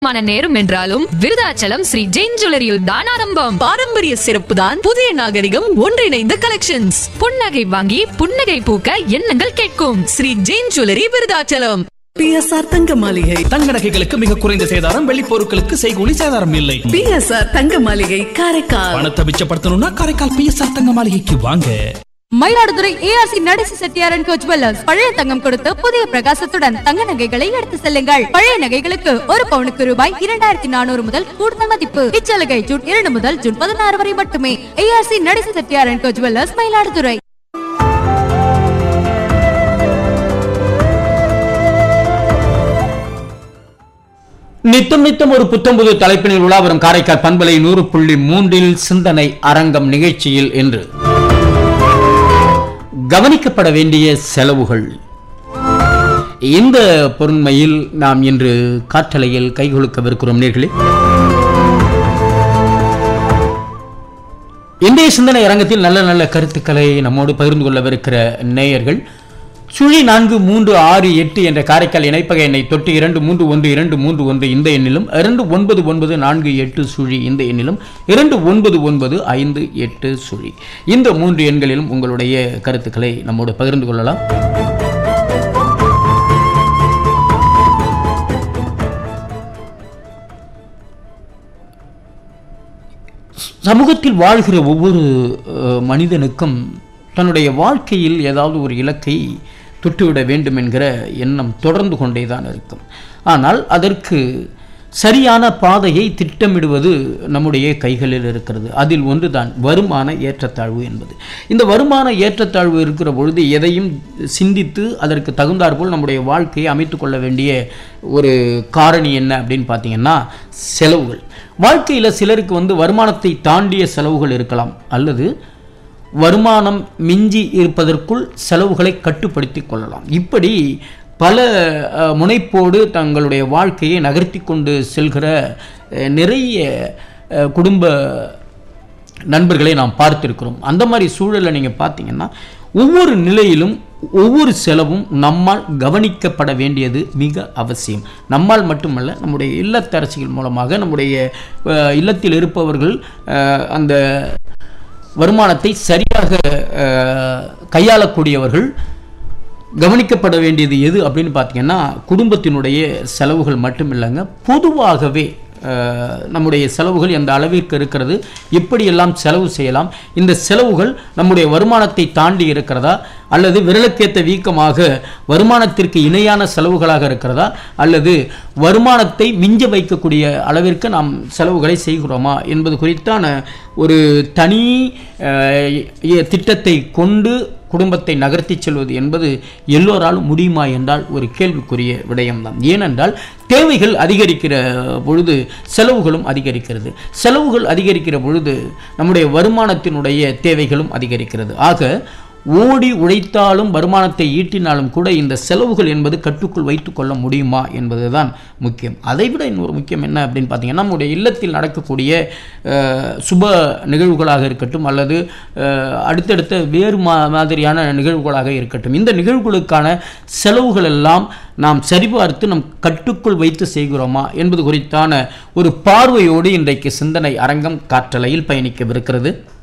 மான நேரம் என்றாலும் விருதாச்சலம் ஸ்ரீ ஜெயின் ஜுவல்லரியில் தான் ஆரம்பம் பாரம்பரிய சிறப்பு தான் புதிய நாகரிகம் ஒன்றிணைந்த கலெக்ஷன்ஸ் புன்னகை வாங்கி புன்னகை பூக்க எண்ணங்கள் கேட்கும் ஸ்ரீ ஜெயின் ஜுவல்லரி விருதாச்சலம் பிஎஸ்ஆர் தங்க மாளிகை தங்க நகைகளுக்கு மிக குறைந்த சேதாரம் வெள்ளி பொருட்களுக்கு செய்கூலி சேதாரம் இல்லை பிஎஸ்ஆர் தங்க மாளிகை காரைக்கால் பணத்தை மிச்சப்படுத்தணும்னா காரைக்கால் பிஎஸ்ஆர் தங்க மாளிகைக்கு வாங்க மயிலாடுதுறை ஏஆர்சி நடேசி செட்டியாரன் கோச் ஜுவல்லர்ஸ் பழைய தங்கம் கொடுத்து புதிய பிரகாசத்துடன் தங்க நகைகளை எடுத்து செல்லுங்கள் பழைய நகைகளுக்கு ஒரு பவுனுக்கு ரூபாய் இரண்டாயிரத்தி நானூறு முதல் கூடுதல் மதிப்பு இச்சலுகை ஜூன் இரண்டு முதல் ஜூன் பதினாறு வரை மட்டுமே ஏஆர்சி நடேசி செட்டியாரன் கோச் ஜுவல்லர்ஸ் மயிலாடுதுறை நித்தம் நித்தம் ஒரு புத்தம்புது தலைப்பினில் உலாவரும் காரைக்கால் பண்பலை நூறு புள்ளி மூன்றில் சிந்தனை அரங்கம் நிகழ்ச்சியில் என்று கவனிக்கப்பட வேண்டிய செலவுகள் இந்த பொருண்மையில் நாம் இன்று காற்றலையில் கைகொழுக்கவிருக்கிறோம் நேர்களே இன்றைய சிந்தனை அரங்கத்தில் நல்ல நல்ல கருத்துக்களை நம்மோடு பகிர்ந்து கொள்ளவிருக்கிற நேயர்கள் சுழி நான்கு மூன்று ஆறு எட்டு என்ற காரைக்கால் இணைப்பக எண்ணை தொட்டு இரண்டு மூன்று ஒன்று இரண்டு மூன்று ஒன்று இந்த எண்ணிலும் இரண்டு ஒன்பது ஒன்பது நான்கு எட்டு சுழி இந்த எண்ணிலும் இரண்டு ஒன்பது ஒன்பது ஐந்து எட்டு சுழி இந்த மூன்று எண்களிலும் உங்களுடைய கருத்துக்களை நம்மோடு பகிர்ந்து கொள்ளலாம் சமூகத்தில் வாழ்கிற ஒவ்வொரு அஹ், மனிதனுக்கும் தன்னுடைய வாழ்க்கையில் ஏதாவது ஒரு இலக்கை தொட்டுவிட வேண்டும் என்கிற எண்ணம் தொடர்ந்து கொண்டே தான் இருக்கும் ஆனால் அதற்கு சரியான பாதையை திட்டமிடுவது நம்முடைய கைகளில் இருக்கிறது அதில் ஒன்றுதான் வருமான ஏற்றத்தாழ்வு என்பது இந்த வருமான ஏற்றத்தாழ்வு இருக்கிற பொழுது எதையும் சிந்தித்து அதற்கு தகுந்தாற்போல் நம்முடைய வாழ்க்கையை அமைத்துக் கொள்ள வேண்டிய ஒரு காரணி என்ன அப்படின்னு பார்த்தீங்கன்னா செலவுகள் வாழ்க்கையில் சிலருக்கு வந்து வருமானத்தை தாண்டிய செலவுகள் இருக்கலாம் அல்லது வருமானம் மிஞ்சி இருப்பதற்குள் செலவுகளை கட்டுப்படுத்தி கொள்ளலாம் இப்படி பல அஹ், முனைப்போடு தங்களுடைய வாழ்க்கையை நகர்த்தி கொண்டு செல்கிற அஹ், நிறைய அஹ், குடும்ப நண்பர்களை நாம் பார்த்திருக்கிறோம் அந்த மாதிரி சூழலை நீங்கள் பார்த்தீங்கன்னா ஒவ்வொரு நிலையிலும் ஒவ்வொரு செலவும் நம்மால் கவனிக்கப்பட வேண்டியது மிக அவசியம் நம்மால் மட்டுமல்ல நம்முடைய இல்லத்தரசிகள் மூலமாக நம்முடைய அஹ், இல்லத்தில் இருப்பவர்கள் அஹ், அந்த வருமானத்தை சரியாக அஹ், கையாளக்கூடியவர்கள் கவனிக்கப்பட வேண்டியது எது அப்படின்னு பார்த்தீங்கன்னா குடும்பத்தினுடைய செலவுகள் மட்டும் இல்லைங்க பொதுவாகவே அஹ், நம்முடைய செலவுகள் எந்த அளவிற்கு இருக்கிறது எப்படியெல்லாம் செலவு செய்யலாம் இந்த செலவுகள் நம்முடைய வருமானத்தை தாண்டி இருக்கிறதா அல்லது விரலுக்கேற்ற வீக்கமாக வருமானத்திற்கு இணையான செலவுகளாக இருக்கிறதா அல்லது வருமானத்தை மிஞ்ச வைக்கக்கூடிய அளவிற்கு நாம் செலவுகளை செய்கிறோமா என்பது குறித்தான ஒரு தனி அஹ், இ- திட்டத்தை கொண்டு குடும்பத்தை நகர்த்தி செல்வது என்பது எல்லோராலும் முடியுமா என்றால் ஒரு கேள்விக்குரிய விடயம்தான் ஏனென்றால் தேவைகள் அதிகரிக்கிற பொழுது செலவுகளும் அதிகரிக்கிறது செலவுகள் அதிகரிக்கிற பொழுது நம்முடைய வருமானத்தினுடைய தேவைகளும் அதிகரிக்கிறது ஆக ஓடி உழைத்தாலும் வருமானத்தை ஈட்டினாலும் கூட இந்த செலவுகள் என்பது கட்டுக்குள் வைத்துக் கொள்ள முடியுமா என்பதுதான் முக்கியம் அதைவிட இன்னொரு முக்கியம் என்ன அப்படின்னு பார்த்தீங்கன்னா நம்முடைய இல்லத்தில் நடக்கக்கூடிய அஹ், சுப நிகழ்வுகளாக இருக்கட்டும் அல்லது அஹ், அடுத்தடுத்த வேறு மா மாதிரியான நிகழ்வுகளாக இருக்கட்டும் இந்த நிகழ்வுகளுக்கான செலவுகள் எல்லாம் நாம் சரிபார்த்து நம் கட்டுக்குள் வைத்து செய்கிறோமா என்பது குறித்தான ஒரு பார்வையோடு இன்றைக்கு சிந்தனை அரங்கம் காற்றலையில் பயணிக்கவிருக்கிறது